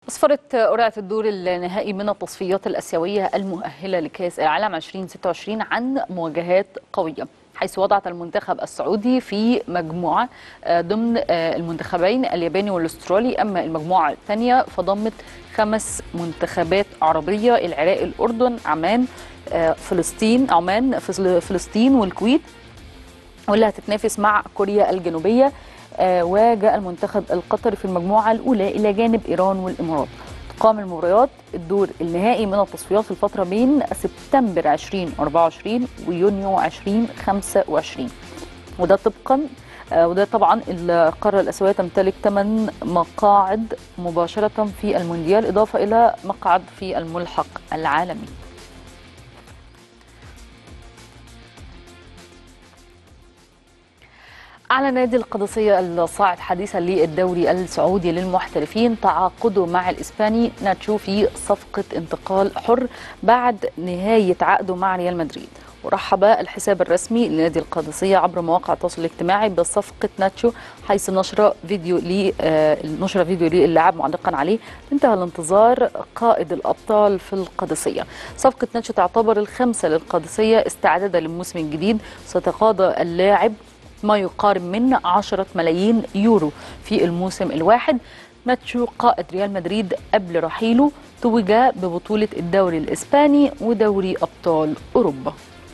أسفرت قرعة الدور النهائي من التصفيات الآسيوية المؤهلة لكأس العالم 2026 عن مواجهات قوية حيث وضعت المنتخب السعودي في مجموعة ضمن المنتخبين الياباني والاسترالي أما المجموعة الثانية فضمت خمس منتخبات عربية العراق الأردن عمان فلسطين عمان فلسطين والكويت واللي هتتنافس مع كوريا الجنوبية وجاء المنتخب القطري في المجموعة الأولى إلى جانب إيران والإمارات تقام المباريات الدور النهائي من التصفيات في الفترة بين سبتمبر 2024 ويونيو 2025 وده طبقا وده طبعا القارة الآسيوية تمتلك 8 مقاعد مباشرة في المونديال إضافة إلى مقعد في الملحق العالمي أعلن نادي القادسية الصاعد حديثا للدوري السعودي للمحترفين تعاقده مع الإسباني ناتشو في صفقة انتقال حر بعد نهاية عقده مع ريال مدريد ورحب الحساب الرسمي لنادي القادسية عبر مواقع التواصل الاجتماعي بصفقة ناتشو حيث نشر فيديو لي نشر فيديو للاعب معلقا عليه انتهى الانتظار قائد الأبطال في القادسية صفقة ناتشو تعتبر الخامسة للقادسية استعدادا للموسم الجديد ستقاضى اللاعب ما يقارب من 10 ملايين يورو في الموسم الواحد ناتشو قائد ريال مدريد قبل رحيله توج ببطولة الدوري الإسباني ودوري أبطال أوروبا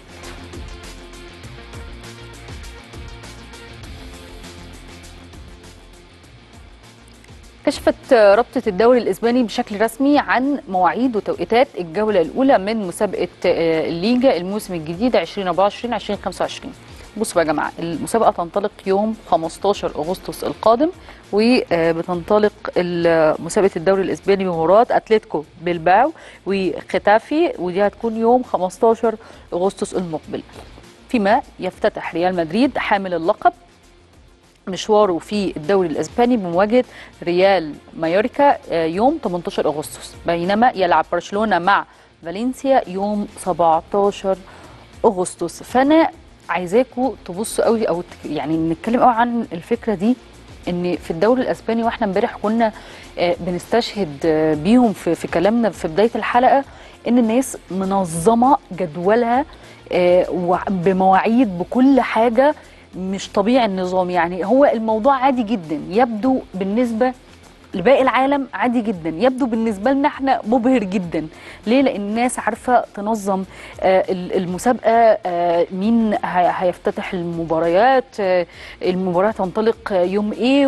كشفت رابطة الدوري الإسباني بشكل رسمي عن مواعيد وتوقيتات الجولة الأولى من مسابقة الليجا الموسم الجديد 2024 2025 بصوا يا جماعه المسابقه تنطلق يوم 15 اغسطس القادم وبتنطلق مسابقه الدوري الاسباني بمباراه اتلتيكو بلباو وختافي ودي هتكون يوم 15 اغسطس المقبل فيما يفتتح ريال مدريد حامل اللقب مشواره في الدوري الاسباني بمواجهه ريال مايوركا يوم 18 اغسطس بينما يلعب برشلونه مع فالنسيا يوم 17 اغسطس فانا عايزاكم تبصوا قوي او يعني نتكلم قوي عن الفكره دي ان في الدوري الاسباني واحنا امبارح كنا بنستشهد بيهم في, في كلامنا في بدايه الحلقه ان الناس منظمه جدولها بمواعيد بكل حاجه مش طبيعي النظام يعني هو الموضوع عادي جدا يبدو بالنسبه لباقي العالم عادي جدا يبدو بالنسبه لنا احنا مبهر جدا ليه لان الناس عارفه تنظم المسابقه مين هيفتتح المباريات المباراه تنطلق يوم ايه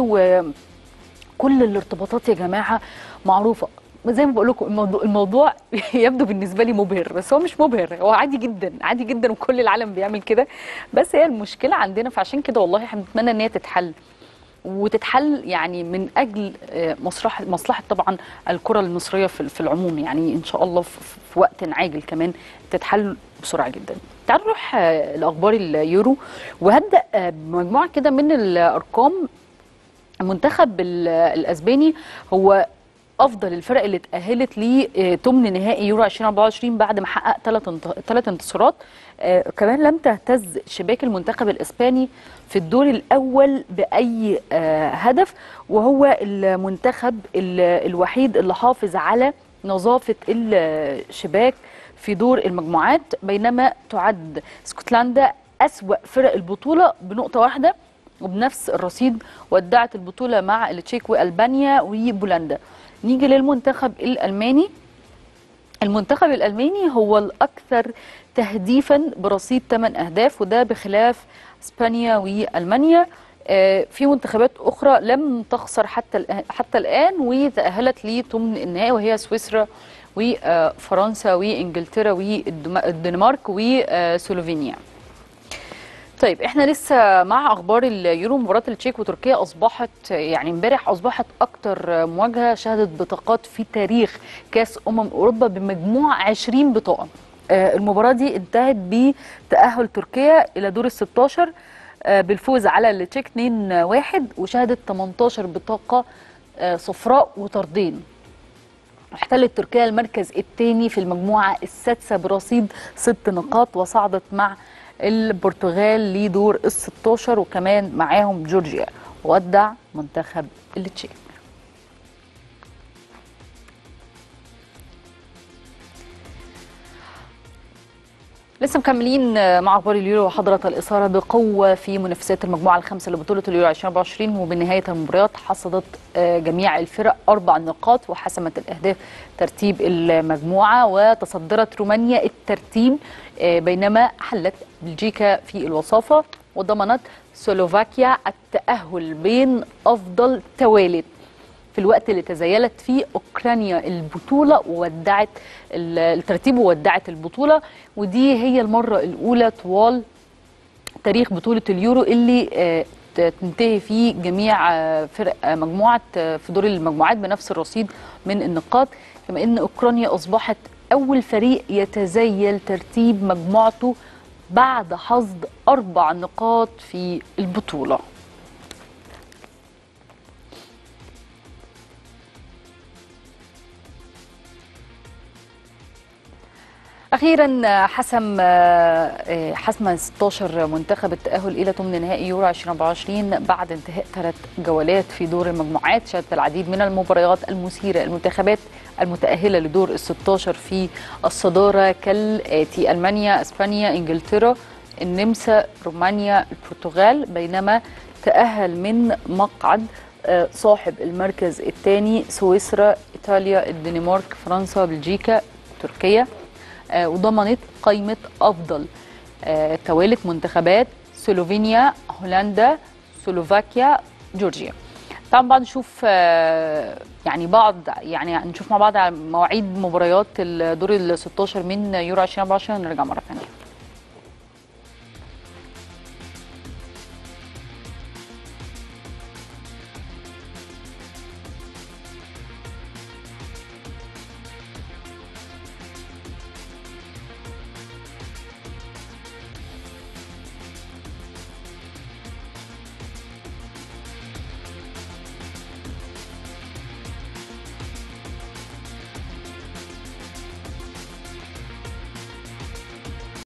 وكل الارتباطات يا جماعه معروفه زي ما بقول لكم الموضوع, الموضوع يبدو بالنسبه لي مبهر بس هو مش مبهر هو عادي جدا عادي جدا وكل العالم بيعمل كده بس هي المشكله عندنا فعشان كده والله احنا بنتمنى ان هي تتحل وتتحل يعني من اجل مصلحه مصلحه طبعا الكره المصريه في العموم يعني ان شاء الله في وقت عاجل كمان تتحل بسرعه جدا. تعالوا نروح لاخبار اليورو وهبدا بمجموعه كده من الارقام المنتخب الاسباني هو افضل الفرق اللي اتاهلت لثمن نهائي يورو 2024 بعد ما حقق ثلاث ثلاث انتصارات آه كمان لم تهتز شباك المنتخب الاسباني في الدور الاول باي آه هدف وهو المنتخب الوحيد اللي حافظ على نظافه الشباك في دور المجموعات بينما تعد اسكتلندا اسوا فرق البطوله بنقطه واحده وبنفس الرصيد ودعت البطوله مع التشيك والبانيا وبولندا نيجي للمنتخب الالماني المنتخب الالماني هو الاكثر تهديفا برصيد 8 اهداف وده بخلاف اسبانيا والمانيا في منتخبات اخرى لم تخسر حتى حتى الان وتاهلت لثمن النهائي وهي سويسرا وفرنسا وانجلترا والدنمارك وسلوفينيا طيب احنا لسه مع اخبار اليورو مباراه التشيك وتركيا اصبحت يعني امبارح اصبحت اكتر مواجهه شهدت بطاقات في تاريخ كاس امم اوروبا بمجموع 20 بطاقه المباراه دي انتهت بتاهل تركيا الى دور ال 16 بالفوز على التشيك 2-1 وشهدت 18 بطاقه صفراء وطردين احتلت تركيا المركز الثاني في المجموعه السادسه برصيد ست نقاط وصعدت مع البرتغال لدور ال 16 وكمان معاهم جورجيا ودع منتخب التشيك لسه مكملين مع اخبار اليورو وحضرة الاثاره بقوه في منافسات المجموعه الخامسه لبطوله اليورو 2024 وبنهايه المباريات حصدت جميع الفرق اربع نقاط وحسمت الاهداف ترتيب المجموعه وتصدرت رومانيا الترتيب بينما حلت بلجيكا في الوصافه وضمنت سلوفاكيا التاهل بين افضل توالت في الوقت اللي تزايلت فيه اوكرانيا البطوله وودعت الترتيب وودعت البطوله ودي هي المره الاولى طوال تاريخ بطوله اليورو اللي تنتهي فيه جميع فرق مجموعه في دور المجموعات بنفس الرصيد من النقاط كما ان اوكرانيا اصبحت اول فريق يتزايل ترتيب مجموعته بعد حصد اربع نقاط في البطوله اخيرا حسم حسم 16 منتخب التاهل الى ثمن نهائي يورو 2024 بعد انتهاء ثلاث جولات في دور المجموعات شهدت العديد من المباريات المثيره المنتخبات المتاهله لدور ال 16 في الصداره كالاتي المانيا اسبانيا انجلترا النمسا رومانيا البرتغال بينما تاهل من مقعد صاحب المركز الثاني سويسرا ايطاليا الدنمارك فرنسا بلجيكا تركيا وضمنت قائمة أفضل توالت منتخبات سلوفينيا هولندا سلوفاكيا جورجيا طبعا بعد نشوف يعني بعض يعني نشوف مع بعض مواعيد مباريات الدور ال 16 من يورو 2024 ونرجع مره ثانيه